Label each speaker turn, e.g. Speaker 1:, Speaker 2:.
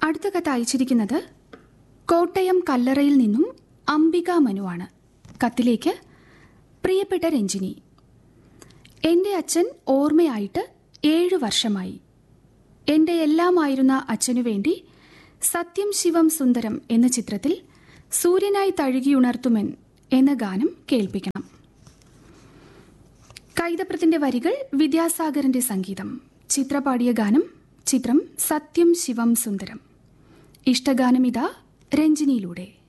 Speaker 1: അടുത്ത കത്ത് അയച്ചിരിക്കുന്നത് കോട്ടയം കല്ലറയിൽ നിന്നും അംബിക മനുവാണ് കത്തിലേക്ക് പ്രിയപ്പെട്ട രഞ്ജിനി എൻ്റെ അച്ഛൻ ഓർമ്മയായിട്ട് ഏഴു വർഷമായി എൻ്റെ എല്ലാമായിരുന്ന അച്ഛനു വേണ്ടി സത്യം ശിവം സുന്ദരം എന്ന ചിത്രത്തിൽ സൂര്യനായി തഴുകിയുണർത്തുമെൻ എന്ന ഗാനം കേൾപ്പിക്കണം കൈതപ്രത്തിന്റെ വരികൾ വിദ്യാസാഗറിന്റെ സംഗീതം ചിത്രപാടിയ ഗാനം ചിത്രം സത്യം ശിവം സുന്ദരം ഇഷ്ടഗാനം ഇതാ രഞ്ജിനിയിലൂടെ